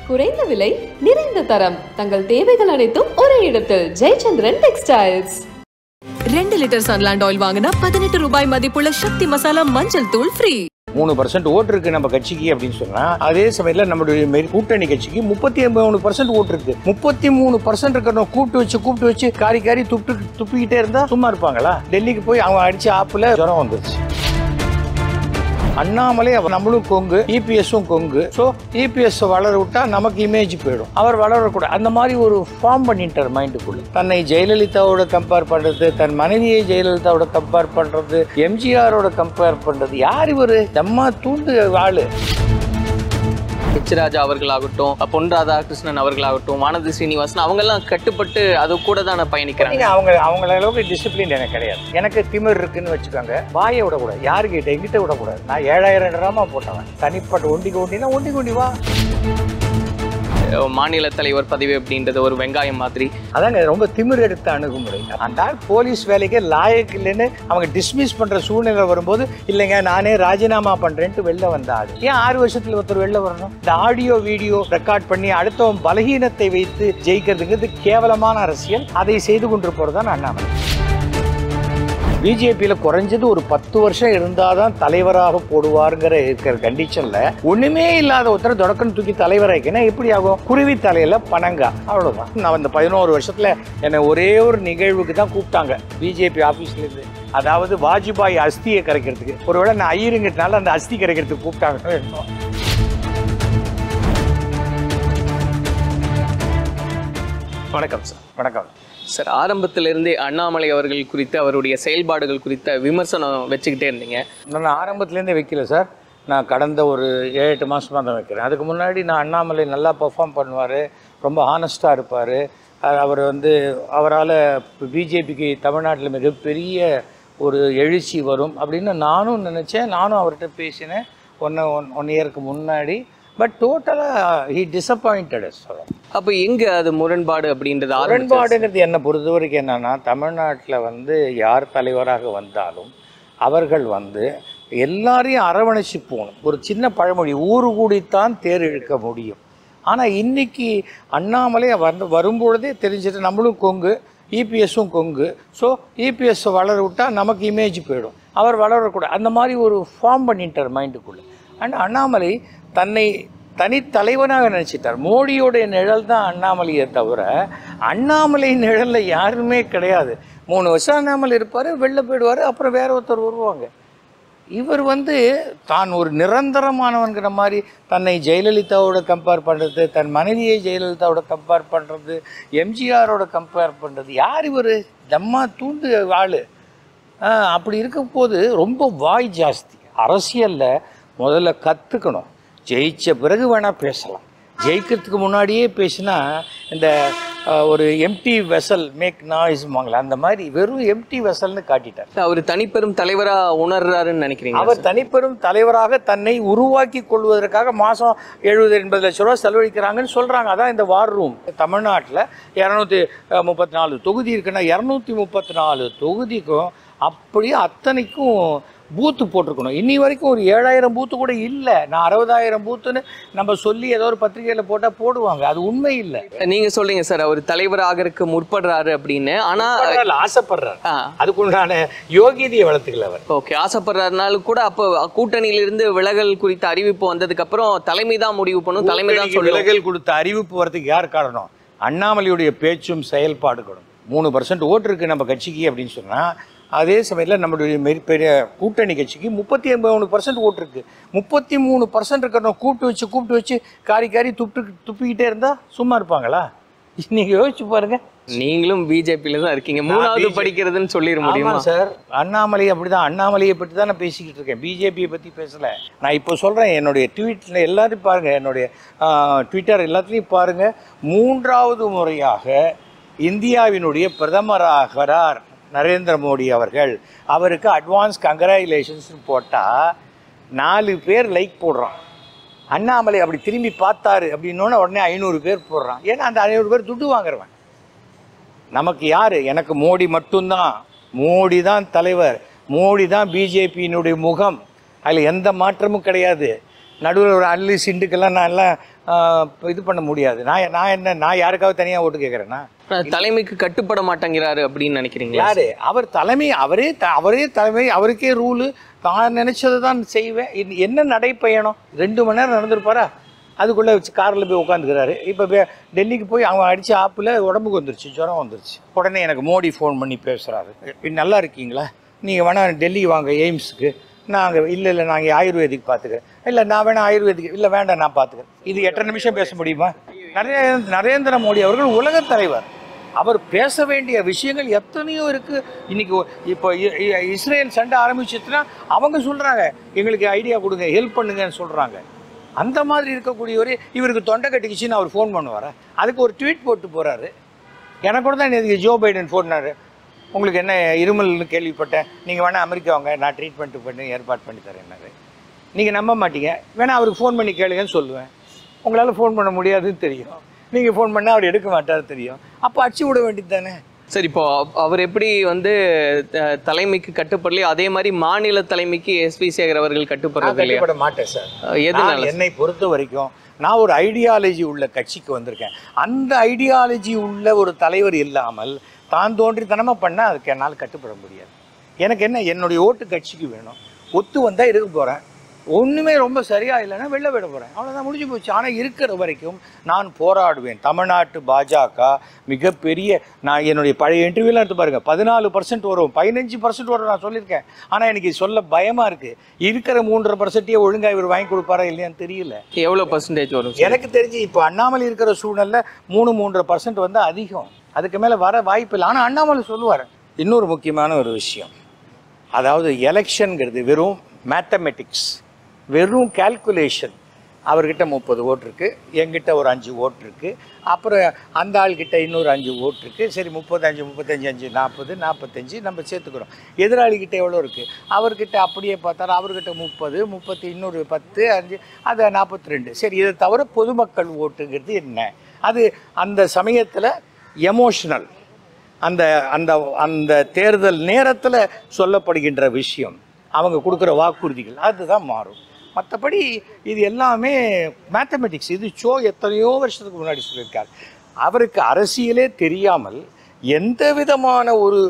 குறைந்த விலை நிறைந்த தரம் தங்கள் தேவைகள் அனைத்தும் ஒரே இடத்தில் ஜெயச்சந்திரன் டெக்ஸ்டைல்ஸ் ரெண்டு லிட்டர் சன்லாண்ட் ஆயில் வாங்கினா பதினெட்டு ரூபாய் மதிப்புள்ள சக்தி மசாலா மஞ்சள் தூள் ஃப்ரீ மூணு பர்சன்ட் ஓட்டு இருக்கு நம்ம கட்சிக்கு அப்படின்னு சொன்னா அதே சமயத்தில் நம்மளுடைய மெரி- கூட்டணி கட்சிக்கு முப்பத்தி மூணு பர்சன்ட் ஓட்டு இருக்கு முப்பத்தி மூணு பர்சன்ட் இருக்கிறவங்க கூப்பிட்டு வச்சு கூப்பிட்டு வச்சு காரி காரி துப்பு துப்பிக்கிட்டே இருந்தா சும்மா இருப்பாங்களா டெல்லிக்கு போய் அவங்க அடிச்ச ஆப்புல ஜுரம் வந்துருச்சு அண்ணாமலை அவர் நம்மளும் கொங்கு இபிஎஸும் கொங்கு ஸோ இபிஎஸ் வளர விட்டா நமக்கு இமேஜ் போயிடும் அவர் வளரக்கூடாது அந்த மாதிரி ஒரு ஃபார்ம் பண்ணிட்டார் மைண்டுக்குள்ள தன்னை ஜெயலலிதாவோட கம்பேர் பண்றது தன் மனைவியை ஜெயலலிதாவோட கம்பேர் பண்றது எம்ஜிஆரோட கம்பேர் பண்றது யார் இவரு தம்மா தூண்டு ஆளு ஹெச் ராஜா அவர்களாகட்டும் பொன் ராதாகிருஷ்ணன் அவர்களாகட்டும் வானதி சீனிவாசன் அவங்கெல்லாம் கட்டுப்பட்டு அது கூட தானே பயணிக்கிறாங்க நீங்க அவங்க அவங்கள அளவுக்கு டிசிப்ளின் எனக்கு கிடையாது எனக்கு திமிர் இருக்குன்னு வச்சுக்கோங்க வாயை விடக்கூடாது யாருக்கிட்ட எங்கிட்ட விடக்கூடாது நான் ஏழாயிரம் டிராமா போட்டவன் தனிப்பட்ட ஒண்டிக்கு ஒண்டினா ஒண்டிக்கு ஒண்டி வா மாநில தலைவர் பதவி அப்படின்றது ஒரு வெங்காயம் மாதிரி அதாங்க ரொம்ப திமிர் எடுத்த அணுகுமுறை அந்த ஆள் போலீஸ் வேலைக்கு லாயக்கு இல்லைன்னு அவங்க டிஸ்மிஸ் பண்ற சூழ்நிலை வரும்போது இல்லைங்க நானே ராஜினாமா பண்றேன்ட்டு வெளில வந்த ஆள் ஏன் ஆறு வருஷத்துல ஒருத்தர் வெளில வரணும் இந்த ஆடியோ வீடியோ ரெக்கார்ட் பண்ணி அடுத்தவன் பலகீனத்தை வைத்து ஜெயிக்கிறதுங்கிறது கேவலமான அரசியல் அதை செய்து கொண்டு போறதுதான் அண்ணாமலை பிஜேபியில் குறைஞ்சது ஒரு பத்து வருஷம் இருந்தாதான் தலைவராக போடுவாருங்கிற இருக்கிற கண்டிஷன்ல ஒண்ணுமே இல்லாத ஒருத்தர் தொடக்கம் தூக்கி தலைவராக்கினா எப்படி ஆகும் குருவி தலையில பனங்கா அவ்வளவுதான் நான் அந்த பதினோரு வருஷத்துல என்னை ஒரே ஒரு நிகழ்வுக்கு தான் கூப்பிட்டாங்க பிஜேபி ஆபீஸ்ல இருந்து அதாவது வாஜ்பாய் அஸ்தியை கரைக்கிறதுக்கு ஒருவேளை நான் ஐயருங்கிறதுனால அந்த அஸ்தி கரைக்கிறதுக்கு கூப்பிட்டாங்க என்னமோ. வணக்கம் சார் வணக்கம் சார் ஆரம்பத்திலிருந்தே அண்ணாமலை அவர்கள் குறித்து அவருடைய செயல்பாடுகள் குறித்த விமர்சனம் வச்சுக்கிட்டே இருந்தீங்க நான் ஆரம்பத்துலேருந்தே வைக்கல சார் நான் கடந்த ஒரு ஏழு எட்டு மாதமாக தான் வைக்கிறேன் அதுக்கு முன்னாடி நான் அண்ணாமலை நல்லா பெர்ஃபார்ம் பண்ணுவார் ரொம்ப ஹானஸ்ட்டாக இருப்பார் அவர் வந்து அவரால் பிஜேபிக்கு தமிழ்நாட்டில் மிகப்பெரிய ஒரு எழுச்சி வரும் அப்படின்னு நானும் நினச்சேன் நானும் அவர்கிட்ட பேசினேன் ஒன்று ஒன் ஒன் இயருக்கு முன்னாடி பட் டோட்டலாக ஹி டிசப்பாயிண்டட் சொல்கிறேன் அப்போ எங்க அது முரண்பாடு அப்படின்றது ஆரம்பிச்சது முரண்பாடுங்கிறது என்னை பொறுத்த வரைக்கும் என்னன்னா தமிழ்நாட்டில் வந்து யார் தலைவராக வந்தாலும் அவர்கள் வந்து எல்லாரையும் அரவணைச்சு போகணும் ஒரு சின்ன பழமொழி ஊரு கூடித்தான் தேர் இழுக்க முடியும் ஆனால் இன்னைக்கு அண்ணாமலை வந்து வரும்பொழுதே தெரிஞ்சுட்டு நம்மளும் கொங்கு இபிஎஸும் கொங்கு ஸோ இபிஎஸ் வளர விட்டா நமக்கு இமேஜ் போயிடும் அவர் வளரக்கூடாது அந்த மாதிரி ஒரு ஃபார்ம் பண்ணிட்டார் மைண்டுக்குள்ளே அண்ட் அண்ணாமலை தன்னை தனித்தலைவனாக நினச்சிட்டார் மோடியோடைய நிழல் தான் அண்ணாமலையை தவிர அண்ணாமலை நிழலில் யாருமே கிடையாது மூணு வருஷம் அண்ணாமலை இருப்பார் வெளில போயிடுவார் அப்புறம் வேற ஒருத்தர் வருவாங்க இவர் வந்து தான் ஒரு நிரந்தரமானவன்கிற மாதிரி தன்னை ஜெயலலிதாவோட கம்பேர் பண்ணுறது தன் மனைவியை ஜெயலலிதாவோட கம்பேர் பண்ணுறது எம்ஜிஆரோட கம்பேர் பண்ணுறது யார் இவர் தம்மா தூண்டு ஆள் அப்படி இருக்கும் போது ரொம்ப வாய் ஜாஸ்தி அரசியலில் முதல்ல கற்றுக்கணும் ஜெயிச்ச பிறகு வேணால் பேசலாம் ஜெயிக்கிறதுக்கு முன்னாடியே பேசினா இந்த அஹ், ஒரு எம்டி வெசல் மேக் நாய்ஸ்மாங்களே அந்த மாதிரி வெறும் எம்டி வெசல்னு காட்டிட்டார் அவர் தனிப்பெரும் தலைவரா உணர்றாருன்னு நினைக்கிறீங்க அவர் தனிப்பெரும் தலைவராக தன்னை உருவாக்கி கொள்வதற்காக மாதம் எழுபது எண்பது லட்ச ரூபா செலவழிக்கிறாங்கன்னு சொல்கிறாங்க அதான் இந்த வார் ரூம் தமிழ்நாட்டில் இரநூத்தி முப்பத்தி நாலு தொகுதி இருக்குன்னா இரநூத்தி முப்பத்தி நாலு தொகுதிக்கும் அப்படியே அத்தனைக்கும் பூத்து போட்டிருக்கணும் இன்னி வரைக்கும் ஒரு ஏழாயிரம் பூத்து கூட இல்லை நான் அறுபதாயிரம் பூத்துன்னு நம்ம சொல்லி ஏதோ ஒரு பத்திரிகையில் போட்டால் போடுவாங்க அது உண்மை இல்லை நீங்க சொல்றீங்க சார் அவர் தலைவர் ஆகறதுக்கு முற்படுறாரு அப்படின்னு ஆனா ஆசைப்படுறாரு ஆ, அதுக்குண்டான யோகியதையை வளர்த்துக்கல அவர் ஓகே ஆசைப்படுறாருனாலும் கூட அப்போ கூட்டணியிலிருந்து விலகல் குறித்த அறிவிப்பு வந்ததுக்கு அப்புறம் தலைமை தான் முடிவு பண்ணும் தலைமை தான் கூட்டணிக்கு சொல்லுவோம் விலகல் கொடுத்த அறிவிப்பு வரதுக்கு யார் காரணம் அண்ணாமலையுடைய பேச்சும் செயல்பாடுகளும் மூணு பர்சன்ட் ஓட்டு இருக்கு நம்ம கட்சிக்கு அப்படின்னு சொன்னா அதே சமயத்தில் நம்மளுடைய மெரி- பெரிய கூட்டணி கட்சிக்கு முப்பத்தி மூணு பர்சன்ட் ஓட்டு இருக்கு முப்பத்தி மூணு பர்சன்ட் இருக்கிறவங்க கூப்பிட்டு வச்சு கூப்பிட்டு வச்சு காரி காரி துப்பு துப்பிக்கிட்டே இருந்தா சும்மா இருப்பாங்களா நீங்க யோசிச்சு பாருங்க நீங்களும் பிஜேபியில தான் இருக்கீங்க மூணாவது BJP படிக்கிறதுன்னு சொல்லிட முடியுமா ஆமாம் சார் அண்ணாமலை அப்படிதான் அண்ணாமலையை பற்றி தான் நான் பேசிக்கிட்டு இருக்கேன் பிஜேபியை பற்றி பேசல நான் இப்போ சொல்கிறேன் என்னுடைய ட்வீட்டில் எல்லாரும் பாருங்கள் என்னுடைய ட்விட்டர் எல்லாத்துலேயும் பாருங்கள் மூன்றாவது முறையாக இந்தியாவினுடைய பிரதமராகிறார் நரேந்திர மோடி அவர்கள் அவருக்கு அட்வான்ஸ் கங்க்ராச்சுலேஷன்ஸ் போட்டால் நாலு பேர் லைக் போடுறான் அண்ணாமலை அப்படி திரும்பி பார்த்தாரு அப்படின்னோடனே உடனே ஐநூறு பேர் போடுறான் ஏன்னா அந்த ஐநூறு பேர் துட்டு வாங்குறவன் நமக்கு யார் எனக்கு மோடி மட்டும்தான் மோடி தான் தலைவர் மோடி தான் பிஜேபியினுடைய முகம் அதில் எந்த மாற்றமும் கிடையாது நடுவில் ஒரு அள்ளி சிண்டுக்கெல்லாம் நான் எல்லாம் ஆஹ், இது பண்ண முடியாது நான் நான் என்ன நான் யாருக்காவது தனியாக ஓட்டு கேட்குறேன்னா ஆனா, தலைமைக்கு கட்டுப்பட மாட்டேங்கிறாரு அப்படின்னு நினைக்கிறீங்களா யாரு அவர் தலைமை அவரே த- அவரே தலைமை அவருக்கே ரூலு தான் நினைச்சதை தான் செய்வேன் இது என்ன நடைப்பயணம் ரெண்டு மணி நேரம் நடந்திருப்பாரா அதுக்குள்ளே வச்சு காரில் போய் உட்காந்துக்கிறாரு இப்போ டெல்லிக்கு போய் அவன் அடித்த ஆப்பில் உடம்புக்கு வந்துருச்சு ஜுரம் வந்துருச்சு உடனே எனக்கு மோடி ஃபோன் பண்ணி பேசுகிறாரு நல்லா இருக்கீங்களா நீங்கள் வேணால் டெல்லி வாங்க எய்ம்ஸுக்கு நாங்கள் இல்லை இல்லை நாங்கள் ஆயுர்வேதிக் பார்த்துக்கிறேன் இல்லை நான் வேணா ஆயுர்வேதிக் இல்லை வேண்டாம் நான் பார்த்துக்கிறேன் இது எட்டரை நிமிஷம் பேச முடியுமா நரே நரேந்திர மோடி அவர்கள் உலகத் தலைவர் அவர் பேச வேண்டிய விஷயங்கள் எத்தனையோ இருக்கு இன்னைக்கு ஒ- இப்போ இ- இ- இஸ்ரேல் சண்டை ஆரம்பிச்சிச்சுன்னா அவங்க சொல்றாங்க எங்களுக்கு ஐடியா கொடுங்க ஹெல்ப் பண்ணுங்கன்னு சொல்றாங்க அந்த மாதிரி இருக்கக்கூடியவர் இவருக்கு தொண்டை கட்டிக்கிச்சுன்னு அவர் ஃபோன் பண்ணுவாரா அதுக்கு ஒரு ட்வீட் போட்டு போறாரு எனக்கு கூட தான் நேற்று ஜோ பைடன் ஃபோன்னாரு உங்களுக்கு என்ன இருமல்னு கேள்விப்பட்டேன் நீங்கள் வேணால் அமெரிக்கா வாங்க நான் ட்ரீட்மெண்ட் பண்ணி ஏற்பாடு பண்ணி தரேன்னாரு நீங்கள் நம்ப மாட்டீங்க வேணா அவருக்கு ஃபோன் பண்ணி கேளுங்கன்னு சொல்லுவேன் உங்களால் ஃபோன் பண்ண முடியாதுன்னு தெரியும் நீங்கள் ஃபோன் பண்ணால் அவர் எடுக்க மாட்டாரு தெரியும் அப்போ அடிச்சு விட வேண்டியது தானே சரி இப்போ அவ- அவர் எப்படி வந்து த- தலைமைக்கு கட்டுப்படலையோ அதே மாதிரி மாநில தலைமைக்கு எஸ்பி சேகர் அவர்கள் நான் கட்டுப்படுறது இல்லையா கட்டுப்பட மாட்டேன் சார் அஹ் எதனால நான் என்னை பொறுத்த வரைக்கும் நான் ஒரு ஐடியாலஜி உள்ள கட்சிக்கு வந்திருக்கேன் அந்த ஐடியாலஜி உள்ள ஒரு தலைவர் இல்லாமல் தான் தோன்றித்தனமாக பண்ணால் அதுக்கு என்னால் கட்டுப்பட முடியாது எனக்கு என்ன என்னுடைய ஓட்டு கட்சிக்கு வேணும் ஒத்து வந்தால் இருக்க போகிறேன் ஒன்றுமே ரொம்ப சரியா இல்லைன்னா வெளில விட போகிறேன் அவ்வளோதான் முடிஞ்சு போச்சு ஆனால் இருக்கிற வரைக்கும் நான் போராடுவேன் தமிழ்நாட்டு பாஜக மிகப்பெரிய நான் என்னுடைய பழைய இன்டர்வியூலாம் எடுத்து பாருங்கள் பதினாலு பர்சன்ட் வரும் பதினஞ்சு பர்சன்ட் வரும் நான் சொல்லியிருக்கேன் ஆனால் எனக்கு இது சொல்ல பயமாக இருக்குது இருக்கிற மூன்றரை பர்சன்ட்டையே ஒழுங்காக இவர் வாங்கி கொடுப்பாரா இல்லையான்னு தெரியல எவ்வளவு பர்சன்டேஜ் வரும் சார்? எனக்கு தெரிஞ்சு இப்போ அண்ணாமலை இருக்கிற சூழ்நிலை மூணு மூன்றரை பர்சன்ட் வந்து அதிகம் அதுக்கு மேலே வர வாய்ப்பு இல்லை ஆனால் அண்ணாமலை சொல்லுவார் இன்னொரு முக்கியமான ஒரு விஷயம் அதாவது எலெக்ஷனுங்கிறது வெறும் மேத்தமெட்டிக்ஸ் வெறும் கால்குலேஷன் அவர்கிட்ட முப்பது ஓட்டு இருக்கு என்கிட்ட ஒரு அஞ்சு ஓட்டு இருக்கு அப்புறம் அந்த ஆள்கிட்ட இன்னொரு அஞ்சு ஓட்டு இருக்கு சரி முப்பத்தஞ்சு முப்பத்தஞ்சு அஞ்சு நாற்பது நாற்பத்தஞ்சு நம்ம சேர்த்துக்கிறோம் எதிராளிகிட்ட எவ்வளோ இருக்கு அவர்கிட்ட அப்படியே பார்த்தாலும் அவர்கிட்ட முப்பது முப்பத்தி இன்னொரு பத்து அஞ்சு அது நாற்பத்தி ரெண்டு சரி இதை தவிர பொதுமக்கள் ஓட்டுங்கிறது என்ன அது அந்த சமயத்தில் எமோஷனல் அந்த அந்த அந்த தேர்தல் நேரத்தில் சொல்லப்படுகின்ற விஷயம் அவங்க கொடுக்குற வாக்குறுதிகள் அதுதான் மாறும் மற்றபடி இது எல்லாமே மேத்தமெட்டிக்ஸ் இது ஷோ எத்தனையோ வருஷத்துக்கு முன்னாடி சொல்லியிருக்காரு அவருக்கு அரசியலே தெரியாமல் எந்த விதமான ஒரு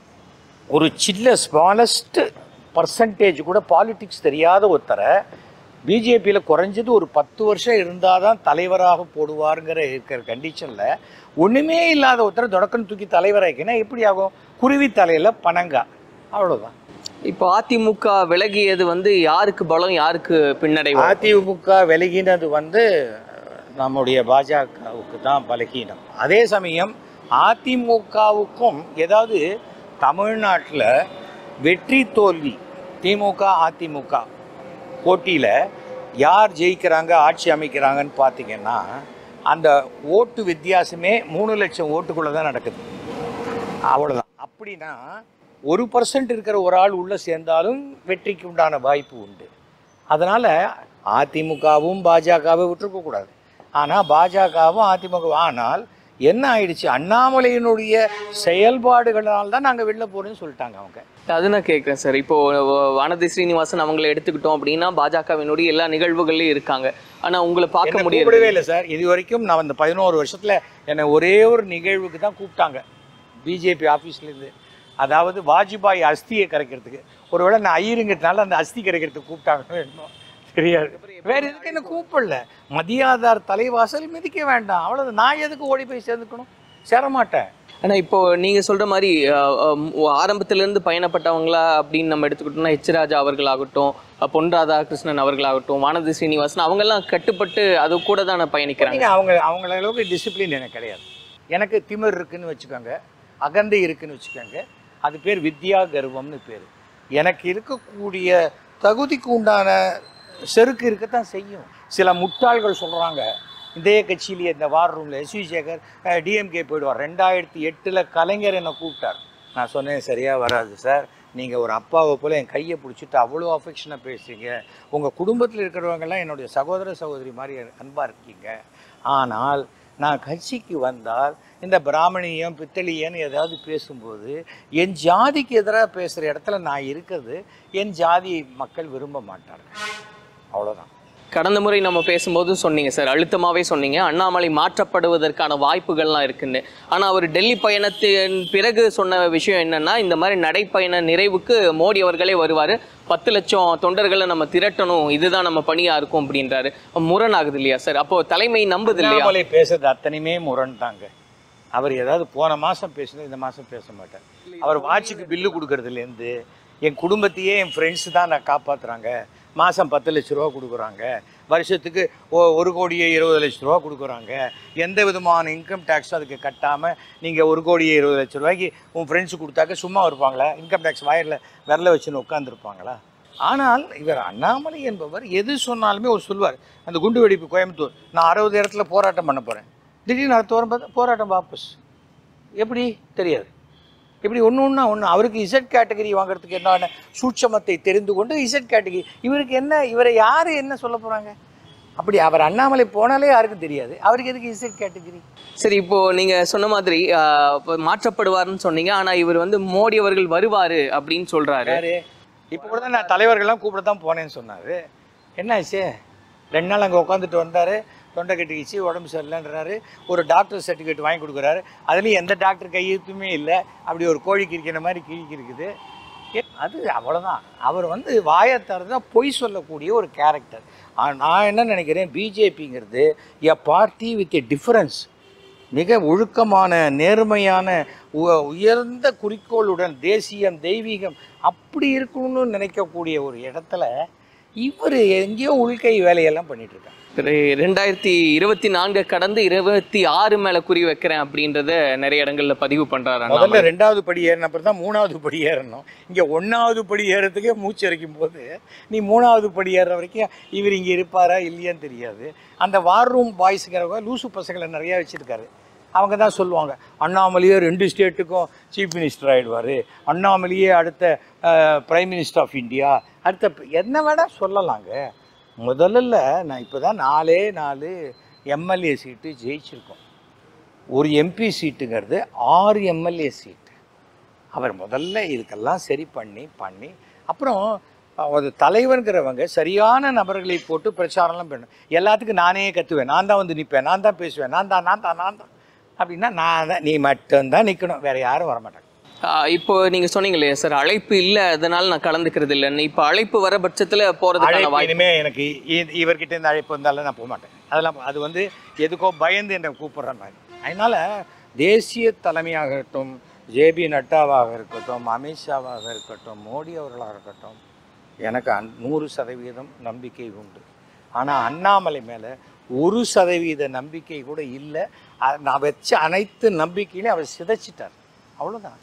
ஒரு சின்ன ஸ்மாலஸ்ட் பர்சன்டேஜ் கூட பாலிடிக்ஸ் தெரியாத ஒருத்தரை பிஜேபியில் குறைஞ்சது ஒரு பத்து வருஷம் இருந்தால் தான் தலைவராக போடுவாருங்கிற இருக்கிற கண்டிஷனில் ஒன்றுமே இல்லாத ஒருத்தரை தொடக்கம் தூக்கி தலைவராக்கினா எப்படி ஆகும் குருவி தலையில் பனங்கா அவ்வளோதான் இப்போ அதிமுக விலகியது வந்து யாருக்கு பலம் யாருக்கு பின்னடைவு அதிமுக விலகினது வந்து நம்முடைய பாஜகவுக்கு தான் பலகீனம் அதே சமயம் அதிமுகவுக்கும் ஏதாவது தமிழ்நாட்டில் வெற்றி தோல்வி திமுக அதிமுக போட்டியில் யார் ஜெயிக்கிறாங்க ஆட்சி அமைக்கிறாங்கன்னு பார்த்தீங்கன்னா அந்த ஓட்டு வித்தியாசமே மூணு லட்சம் ஓட்டுக்குள்ளே தான் நடக்குது அவ்வளோதான் அப்படின்னா ஒரு பர்சன்ட் இருக்கிற ஒரு ஆள் உள்ளே சேர்ந்தாலும் வெற்றிக்கு உண்டான வாய்ப்பு உண்டு அதனால் அதிமுகவும் பாஜகவை விட்டுருக்க கூடாது ஆனால் பாஜகவும் அதிமுக ஆனால் என்ன ஆயிடுச்சு அண்ணாமலையினுடைய செயல்பாடுகளால் தான் நாங்கள் வெளில போகிறோன்னு சொல்லிட்டாங்க அவங்க அது நான் கேட்குறேன் சார் இப்போ வ- வானதி ஸ்ரீனிவாசன் அவங்களை எடுத்துக்கிட்டோம் அப்படின்னா பாஜகவினுடைய எல்லா நிகழ்வுகள்லையும் இருக்காங்க ஆனா உங்களை பார்க்க என்னை முடியல கூப்பிடவே இல்லை சார் இது வரைக்கும் நான் அந்த பதினோரு வருஷத்தில் என்னை ஒரே ஒரு நிகழ்வுக்கு தான் கூப்பிட்டாங்க பிஜேபி ஆஃபீஸ்லேருந்து அதாவது வாஜ்பாய் அஸ்தியை கரைக்கிறதுக்கு ஒருவேளை நான் ஐயருங்கிறதுனால அந்த அஸ்தி கரைக்கிறதுக்கு கூப்பிட்டாங்கன்னு என்னமோ தெரியாது வேற எதுக்கு என்ன கூப்பிடல மதியாதார் தலைவாசல் மிதிக்க வேண்டாம் அவ்வளவு நான் எதுக்கு ஓடி போய் சேர்ந்துக்கணும் சேரமாட்டேன் ஆனா இப்போ நீங்க சொல்ற மாதிரி அஹ், அஹ், ஆரம்பத்துல இருந்து பயணப்பட்டவங்களா அப்படின்னு நம்ம எடுத்துக்கிட்டோம்னா எச் ராஜா அவர்களாகட்டும் அஹ், பொன் ராதாகிருஷ்ணன் அவர்களாகட்டும் வானதி ஸ்ரீனிவாசன் அவங்கெல்லாம் கட்டுப்பட்டு அது கூட தானே பயணிக்கிறாங்க நீங்க அவங்க அவங்கள அளவுக்கு டிசிப்ளின் எனக்கு கிடையாது எனக்கு திமிர் இருக்குன்னு வச்சுக்கோங்க அகந்தை இருக்குன்னு வச்சுக்கோங்க அது பேர் வித்யா கர்வம்னு பேர் எனக்கு இருக்கக்கூடிய தகுதிக்கு உண்டான செருக்கு இருக்கத்தான் செய்யும் சில முட்டாள்கள் சொல்கிறாங்க இதே கட்சியிலேயே இந்த வார் ரூமில் எஸ் வி சேகர் டிஎம்கே போயிடுவார் ரெண்டாயிரத்தி எட்டில் கலைஞர் என்னை கூப்பிட்டார் நான் சொன்னேன் சரியாக வராது சார் நீங்கள் ஒரு அப்பாவை போல் என் கையை பிடிச்சிட்டு அவ்வளோ அஃபெக்ஷனாக பேசுறீங்க உங்கள் குடும்பத்தில் இருக்கிறவங்கெல்லாம் என்னுடைய சகோதர சகோதரி மாதிரி அன்பாக இருக்கீங்க ஆனால் நான் கட்சிக்கு வந்தால் இந்த பிராமணியம் பித்தளியன்னு ஏதாவது பேசும்போது என் ஜாதிக்கு எதிராக பேசுகிற இடத்துல நான் இருக்கிறது என் ஜாதி மக்கள் விரும்ப மாட்டார்கள் அவ்வளோதான் கடந்த முறை நம்ம பேசும்போது சொன்னீங்க சார் அழுத்தமாவே சொன்னீங்க அண்ணாமலை மாற்றப்படுவதற்கான வாய்ப்புகள்லாம் இருக்குன்னு ஆனா அவர் டெல்லி பயணத்தின் பிறகு சொன்ன விஷயம் என்னன்னா இந்த மாதிரி நடைப்பயண நிறைவுக்கு மோடி அவர்களே வருவாரு பத்து லட்சம் தொண்டர்களை நம்ம திரட்டணும் இதுதான் நம்ம பணியா இருக்கும் அப்படின்றாரு முரண் ஆகுது இல்லையா சார் அப்போ தலைமை நம்புது இல்லையா அண்ணாமலை பேசுறது அத்தனையுமே முரண் தாங்க அவர் ஏதாவது போன மாசம் பேசுனது இந்த மாசம் பேச மாட்டார் அவர் வாட்சுக்கு பில்லு கொடுக்கறதுலேருந்து என் குடும்பத்தையே என் ஃப்ரெண்ட்ஸ் தான் நான் காப்பாத்துறாங்க மாதம் பத்து லட்ச ரூபா கொடுக்குறாங்க வருஷத்துக்கு ஓ ஒரு கோடியே இருபது லட்ச ரூபா கொடுக்குறாங்க எந்த விதமான இன்கம் டேக்ஸ் அதுக்கு கட்டாமல் நீங்கள் ஒரு கோடியே இருபது லட்ச ரூபாய்க்கு உன் ஃப்ரெண்ட்ஸு கொடுத்தாக்க சும்மா இருப்பாங்களா இன்கம் டேக்ஸ் வாயரில் விரல வச்சுன்னு உட்காந்துருப்பாங்களா ஆனால் இவர் அண்ணாமலை என்பவர் எது சொன்னாலுமே ஒரு சொல்வார் அந்த குண்டு வெடிப்பு கோயம்புத்தூர் நான் அறுபது இடத்துல போராட்டம் பண்ண போகிறேன் திடீர்னு அடுத்த வாரம் பார்த்தா போராட்டம் வாபஸ் எப்படி தெரியாது இப்படி ஒன்று ஒன்றா ஒன்று அவருக்கு இசட் கேட்டகரி வாங்குறதுக்கு என்ன சூட்சமத்தை தெரிந்து கொண்டு இசட் கேட்டகரி இவருக்கு என்ன இவரை யார் என்ன சொல்ல போகிறாங்க அப்படி அவர் அண்ணாமலை போனாலே யாருக்கும் தெரியாது அவருக்கு எதுக்கு இசட் கேட்டகரி சரி இப்போ நீங்க சொன்ன மாதிரி ஆஹ், இப்ப மாற்றப்படுவார்னு சொன்னீங்க ஆனா இவர் வந்து மோடி அவர்கள் வருவாரு அப்படின்னு சொல்றாரு யாரு இப்போ கூட தான் நான் தலைவர்கள்லாம் கூப்பிட தான் போனேன்னு சொன்னார் என்ன ஆச்சு ரெண்டு நாள் அங்கே உட்காந்துட்டு வந்தார் தொண்டை கட்டிக்கிச்சு உடம்பு சரியில்லைன்றாரு ஒரு டாக்டர் சர்டிஃபிகேட் வாங்கி கொடுக்குறாரு அதுலேயும் எந்த டாக்டர் கையெழுத்துமே இல்லை அப்படி ஒரு கோழி கிரிக்கிற மாதிரி கிழிக்கி இருக்குது ஏ- அது அவ்வளோதான் அவர் வந்து வாயை திறந்தா பொய் சொல்லக்கூடிய ஒரு கேரக்டர் நான் என்ன நினைக்கிறேன் பிஜேபிங்கிறது a party with a difference மிக ஒழுக்கமான நேர்மையான உ- உயர்ந்த குறிக்கோளுடன் தேசியம் தெய்வீகம் அப்படி இருக்கணும்னு நினைக்கக்கூடிய ஒரு இடத்துல இவர் எங்கேயோ உள்கை வேலையெல்லாம் பண்ணிட்டு இருக்காங்க ரெ- ரெண்டாயிரத்தி இருபத்தி நான்கு கடந்து இருபத்தி ஆறு மேல குறி வைக்கிறேன் அப்படின்றத நிறைய இடங்கள்ல பதிவு பண்றாரு முதல்ல அண்ணாமலை. ரெண்டாவது படி ஏறின அப்புறம் தான் மூணாவது படி ஏறணும் இங்கே ஒன்றாவது படி ஏறதுக்கே மூச்சு அரைக்கும் போது நீ மூணாவது படி ஏறுற வரைக்கும் இவர் இங்கே இருப்பாரா இல்லையான்னு தெரியாது அந்த வார் ரூம் பாய்ஸுங்கிறவங்க லூசு பசங்களை நிறையா வச்சுருக்காரு அவங்க தான் சொல்லுவாங்க அண்ணாமலையே ரெண்டு ஸ்டேட்டுக்கும் சீஃப் மினிஸ்டர் ஆகிடுவார் அண்ணாமலையே அடுத்த பிரைம் மினிஸ்டர் ஆஃப் இந்தியா அடுத்த ப- என்ன வேணால் சொல்லலாங்க முதல்ல நான் இப்போ தான் நாலே நாலு எம்எல்ஏ சீட்டு ஜெயிச்சிருக்கோம் ஒரு எம்பி சீட்டுங்கிறது ஆறு எம்எல்ஏ சீட்டு அவர் முதல்ல இதுக்கெல்லாம் சரி பண்ணி பண்ணி அப்புறம் ஒரு தலைவர்ங்கிறவங்க சரியான நபர்களை போட்டு பிரச்சாரம்லாம் பண்ணணும் எல்லாத்துக்கும் நானே கத்துவேன் நான் தான் வந்து நிற்பேன் நான் தான் பேசுவேன் நான் தான் நான் தான் நான் தான் அப்படின்னா நான் தான் நீ மட்டும்தான் நிற்கணும் வேற யாரும் வரமாட்டாங்க ஆஹ் இப்போ நீங்க சொன்னீங்க இல்லையா சார் அழைப்பு இல்ல அதனால நான் கலந்துக்கிறது இல்லைன்னு இப்போ அழைப்பு வர பட்சத்துல போறதுக்கான அழைப்பு வாய்ப்பு இனிமே எனக்கு இ- இவர்கிட்ட இருந்து அழைப்பு வந்தாலும் நான் போக மாட்டேன் அதெல்லாம் அது வந்து எதுக்கோ பயந்து என்னை கூப்பிட்றேன் நான் அதனால தேசிய தலைமையாகட்டும் ஜேபி நட்டாவாக இருக்கட்டும் அமித்ஷாவாக இருக்கட்டும் மோடி அவர்களாக இருக்கட்டும் எனக்கு அன் நூறு சதவீதம் நம்பிக்கை உண்டு ஆனால் அண்ணாமலை மேலே ஒரு சதவீத நம்பிக்கை கூட இல்லை அ- நான் வச்ச அனைத்து நம்பிக்கையிலையும் அவர் சிதைச்சிட்டார் அவ்வளோதான்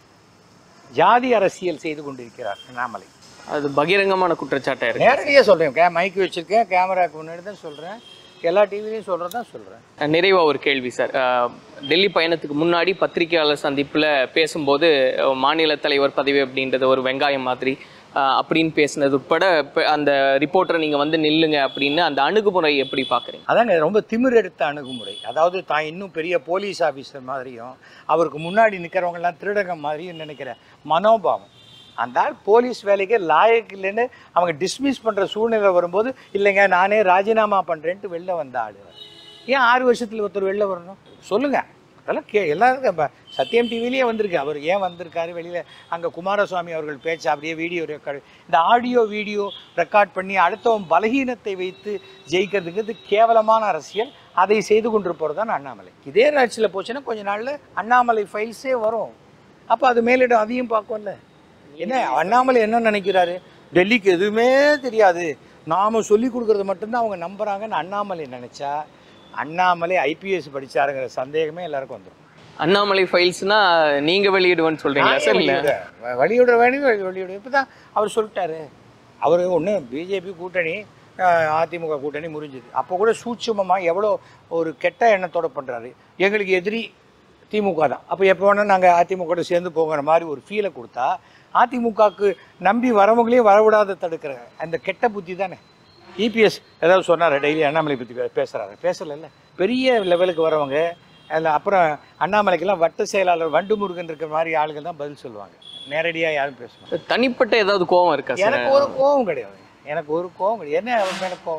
ஜாதி அரசியல் செய்து கொண்டிருக்கிறார் அண்ணாமலை அது பகிரங்கமான குற்றச்சாட்டா இருக்கு நேரடியாக சொல்கிறேன் கே மைக்கு வச்சுருக்கேன் கேமராக்கு முன்னாடி தான் சொல்கிறேன் எல்லா டிவிலையும் சொல்கிறது தான் சொல்கிறேன் நிறைவா ஒரு கேள்வி சார் அஹ், டெல்லி பயணத்துக்கு முன்னாடி பத்திரிகையாளர் சந்திப்புல பேசும்போது அஹ், மாநில தலைவர் பதவி அப்படின்றது ஒரு வெங்காயம் மாதிரி அஹ், அப்படின்னு பேசினது உட்பட இப்ப அந்த ரிப்போர்ட்டரை நீங்க வந்து நில்லுங்க அப்படின்னு அந்த அணுகுமுறை எப்படி பாக்குறீங்க அதாங்க ரொம்ப திமிர் எடுத்த அணுகுமுறை அதாவது தான் இன்னும் பெரிய போலீஸ் ஆஃபீஸர் மாதிரியும் அவருக்கு முன்னாடி நிற்கிறவங்கலாம் திருடங்க மாதிரியும் நினைக்கிற மனோபாவம் அந்த ஆள் போலீஸ் வேலைக்கே லாயக்கு இல்லைன்னு அவங்க டிஸ்மிஸ் பண்ணுற சூழ்நிலை வரும்போது இல்லைங்க நானே ராஜினாமா பண்ணுறேன்ட்டு வெளில வந்த ஆள் அவர். ஏன் ஆறு வருஷத்தில் ஒருத்தர் வெளில வரணும் சொல்லுங்கள் அதெல்லாம் கே எல்லாருக்கும் இப்போ சத்தியம் டிவிலேயே வந்திருக்கு அவர் ஏன் வந்திருக்காரு வெளியில் அங்கே குமாரசுவாமி அவர்கள் பேச்சு அப்படியே வீடியோ ரெக்கார்டு இந்த ஆடியோ வீடியோ ரெக்கார்ட் பண்ணி அடுத்தவன் பலகீனத்தை வைத்து ஜெயிக்கிறதுங்கிறது கேவலமான அரசியல் அதை செய்து கொண்டிருப்பவர் தான் அண்ணாமலை இதே ஆட்சியில் போச்சுன்னா கொஞ்ச நாளில் அண்ணாமலை ஃபைல்ஸே வரும் அப்போ அது மேலிடம் அதையும் பார்க்கும்ல என்ன அண்ணாமலை என்ன நினைக்கிறாரு டெல்லிக்கு எதுவுமே தெரியாது நாம சொல்லி கொடுக்கறது மட்டும்தான் அவங்க நம்புறாங்கன்னு அண்ணாமலை நினைச்சா அண்ணாமலை ஐபிஎஸ் படிச்சாருங்கிற சந்தேகமே எல்லாருக்கும் வந்துடும் அண்ணாமலை ஃபைல்ஸ்னா நீங்க வெளியிடுவேன்னு சொல்றீங்களா சார் இல்ல வழிவிட வேணும் வெளியிட இப்போ தான் அவர் சொல்லிட்டாரு அவர் ஒன்று பிஜேபி கூட்டணி அஹ், அதிமுக கூட்டணி முறிஞ்சுது அப்போ கூட சூட்சுமமாக எவ்வளோ ஒரு கெட்ட எண்ணத்தோட பண்ணுறாரு எங்களுக்கு எதிரி திமுக தான் அப்போ எப்போ வேணால் நாங்கள் அதிமுக கூட சேர்ந்து போகிற மாதிரி ஒரு ஃபீலை கொடுத்தா அதிமுகவுக்கு நம்பி வரவங்களையும் வரவிடாத தடுக்கிற அந்த கெட்ட புத்தி தானே இபிஎஸ் ஏதாவது சொன்னார் டெய்லி அண்ணாமலை பற்றி பேசுகிறாரு பேசலைல்ல பெரிய லெவலுக்கு வரவங்க அதில் அப்புறம் அண்ணாமலைக்கெல்லாம் வட்ட செயலாளர் வண்டு முருகன் இருக்கிற மாதிரி ஆளுங்க தான் பதில் சொல்லுவாங்க நேரடியாக யாரும் பேச மாட்டாங்க தனிப்பட்ட ஏதாவது கோவம் இருக்கா சார் எனக்கு ஒரு கோவம் கிடையாது எனக்கு ஒரு கோவம் கிடையாது என்ன அவன் மேலே கோவம்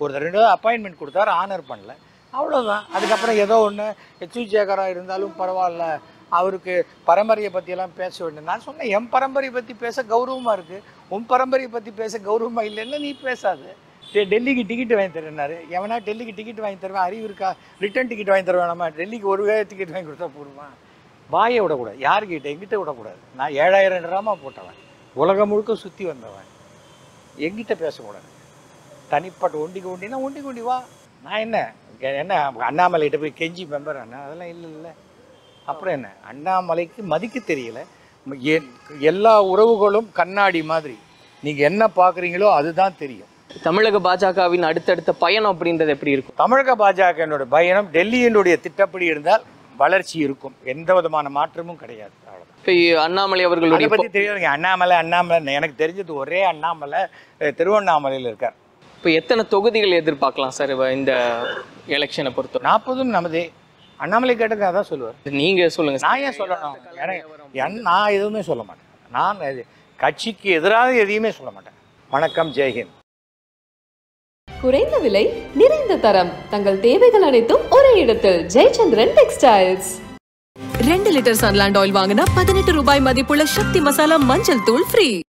ஒரு ரெண்டு அப்பாயின்மெண்ட் கொடுத்தாரு ஆனர் பண்ணல அவ்வளோதான் அதுக்கப்புறம் ஏதோ ஒன்று எச்சுஜேகராக இருந்தாலும் பரவாயில்ல அவருக்கு பரம்பரையை பற்றியெல்லாம் பேச வேண்டும் நான் சொன்னேன் என் பரம்பரையை பற்றி பேச கௌரவமாக இருக்குது உன் பரம்பரையை பற்றி பேச கௌரவமாக இல்லைன்னா நீ பேசாது டே- டெல்லிக்கு டிக்கெட் வாங்கி தரேன்னாரு எவனா டெல்லிக்கு டிக்கெட் வாங்கி தருவேன் அறிவு இருக்கா ரிட்டர்ன் டிக்கெட் வாங்கி தருவேன் நம்ம டெல்லிக்கு ஒரு வேலை டிக்கெட் வாங்கி கொடுத்தா போடுமா வாயை விடக்கூடாது யாருக்கிட்ட எங்கிட்ட விடக்கூடாது நான் ஏழாயிரம் ட்ராமா போட்டவன் உலகம் முழுக்க சுற்றி வந்தவன் எங்கிட்ட பேசக்கூடாது தனிப்பட்ட ஒண்டிக்கு ஒண்டினா ஒண்டிக்கு ஒண்டி வா நான் என்ன கே- என்ன அண்ணாமலைகிட்ட போய் கெஞ்சி மெம்பர் அண்ணா அதெல்லாம் இல்லை இல்லை அப்புறம் என்ன அண்ணாமலைக்கு மதிக்க தெரியல ம- எ- எல்லா உறவுகளும் கண்ணாடி மாதிரி நீங்கள் என்ன பார்க்குறீங்களோ அதுதான் தெரியும் தமிழக பாஜகவின் அடுத்தடுத்த பயணம் அப்படின்றது எப்படி இருக்கும் தமிழக பாஜகவினுடைய பயணம் டெல்லியினுடைய திட்டப்படி இருந்தால் வளர்ச்சி இருக்கும் எந்த விதமான மாற்றமும் கிடையாது அவ்வளவுதான். இப்போ அண்ணாமலை அதை அவர்களுடைய பற்றி தெரியாதுங்க அண்ணாமலை அண்ணாமலை எனக்கு தெரிஞ்சது ஒரே அண்ணாமலை அஹ், திருவண்ணாமலையில் இருக்கார் இப்போ எத்தனை தொகுதிகள் எதிர்பார்க்கலாம் சார் இந்த எலெக்ஷனை பொறுத்தவரை நாற்பதும் நமதே அண்ணாமலை கேட்டது அதான் சொல்லுவார் நீங்க சொல்லுங்க சார். நான் ஏன் சொல்லணும் எனக்கு என் நான் எதுவுமே சொல்ல மாட்டேன் நான் இது- கட்சிக்கு எதிராக எதையுமே சொல்ல மாட்டேன் வணக்கம் ஜெய்ஹிந்த் குறைந்த விலை நிறைந்த தரம் தங்கள் தேவைகள் அனைத்தும் ஒரே இடத்தில் ஜெயச்சந்திரன் டெக்ஸ்டைல்ஸ் ரெண்டு லிட்டர் சன்லாண்ட் ஆயில் வாங்கினா பதினெட்டு ரூபாய் மதிப்புள்ள சக்தி மசாலா மஞ்சள் தூள் ஃப்ரீ